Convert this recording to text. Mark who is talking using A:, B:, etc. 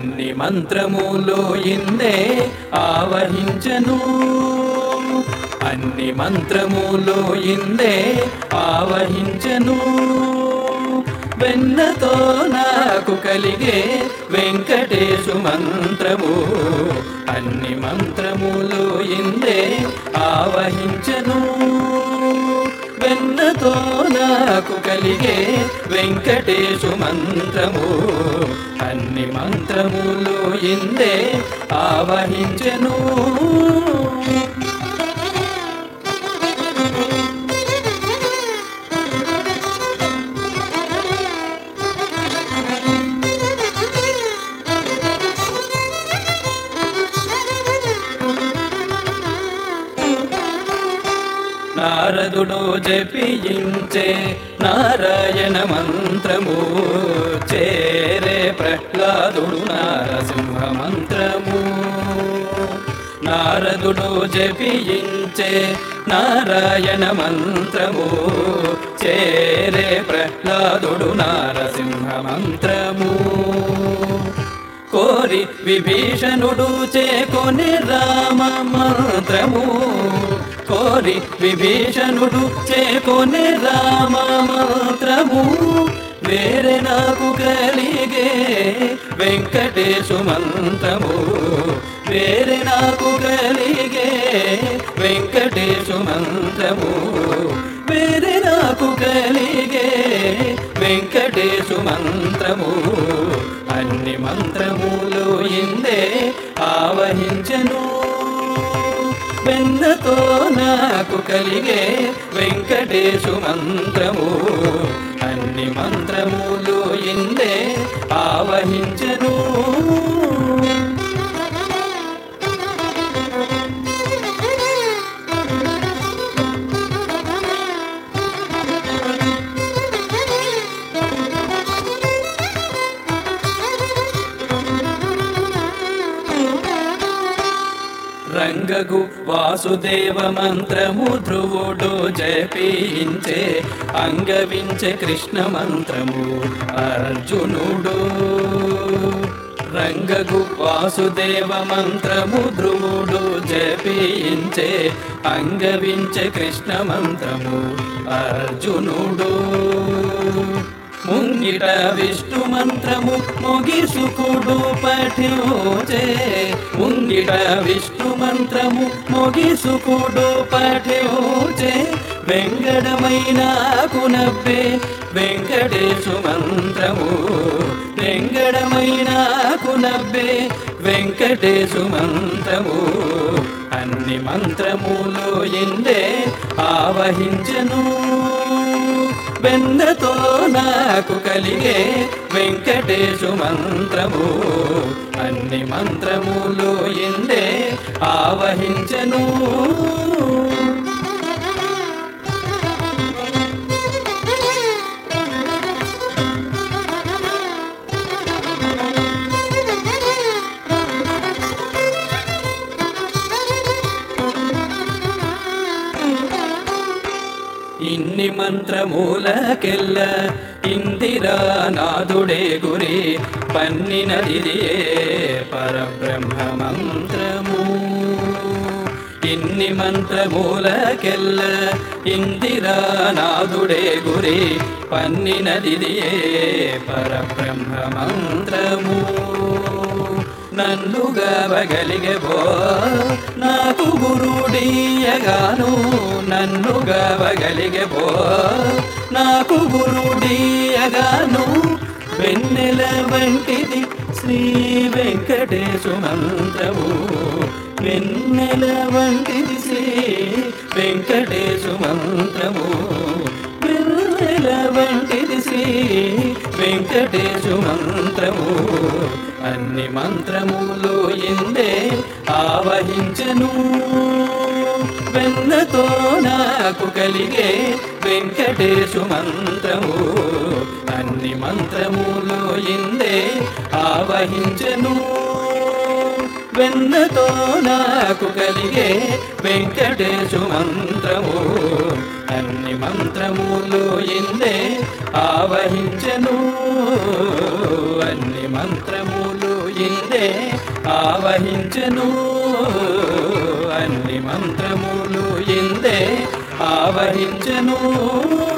A: అన్ని మంత్రములు ఇందే ఆవహించను అన్ని మంత్రములు ఇందే ఆవహించను వెన్నతో నాకు కలిగే వెంకటేశు మంత్రము అన్ని మంత్రములు ఇందే ఆవహించను వెన్నతో నాకు కలిగే వెంకటేశు మంత్రము అన్ని మంత్రములు ఇందే ఆవహించను నారదుడు జపించే నారాయణ మంత్రము చేరే ప్రహ్లాదుడు నారసింహ మంత్రము నారదుడు జపించే నారాయణ మంత్రము చేరే ప్రహ్లాదుడు నారసింహ మంత్రము కోరి విభీషణుడు చేకొని రామ మంత్రము కోరి విభీషణుడు చేకొని రామ మంత్రము వేరే నాకు కలిగే వెంకటేశు మంత్రము వేరే నాకు కలిగే వెంకటేశు మంత్రము వేరే నాకు కలిగే వెంకటేశు మంత్రము అన్ని మంత్రములు ఇందే ఆవహించను వెన్నతో నాకు కలిగే వెంకటేశు మంత్రము అన్ని మంత్రములు ఇందే ఆవహించను రంగగు వాసుదేవ మంత్రము ధ్రువుడు జపించే అంగవించే కృష్ణ మంత్రము అర్జునుడు రంగగు వాసుదేవ మంత్రము ధ్రువుడు జపించే అంగవించే కృష్ణ మంత్రము అర్జునుడు ముంగిట విష్ణు మంత్రము మొగిసుకుడు పఠ్యోచే ముంగిట విష్ణు మంత్రము మొగిసుకుడు పఠ్యోచే వెంగడమైన కునబ్బే వెంకటేశు మంత్రము వెంగడమైన కునబ్బే వెంకటేశు మంత్రము అన్ని మంత్రములు ఎందే ఆవహించను వెన్నతో నాకు కలిగే వెంకటేశు మంత్రము అన్ని మంత్రములు ఎందే ఆవహించను ఇన్ని మంత్రమూలకెల్ల ఇందిరా నాదుడే గురి పన్నినదియే పరబ్రహ్మ మంత్రము ఇన్ని మంత్రమూలకెల్ల ఇందిరా నాదుడే గురి పన్నినదియే పరబ్రహ్మ మంత్రము నన్నుగా బగలిగే బో నాకు గురుడీయగాను నన్నుగా బగలిగే బో నాకు గురుడీయగాను వెన్నెల వంటిది శ్రీ వెంకటేశు మంత్రము వెన్నెల వంటిది శ్రీ వెంకటేశు మంత్రము వెన్నెల వంటిది శ్రీ వెంకటేశు మంత్రము అన్ని మంత్రములు ఇందే ఆవహించను వెన్నతో నాకు కలిగే వెంకటేశు మంత్రము అన్ని మంత్రములు ఇందే ఆవహించను వెన్నతో నాకు కలిగే వెంకటేశు మంత్రము అన్ని మంత్రములు ఇందే ఆవహించను అన్ని మంత్రములు ఇందే ఆవహించను అన్ని మంత్రములు ఇందే ఆవహించను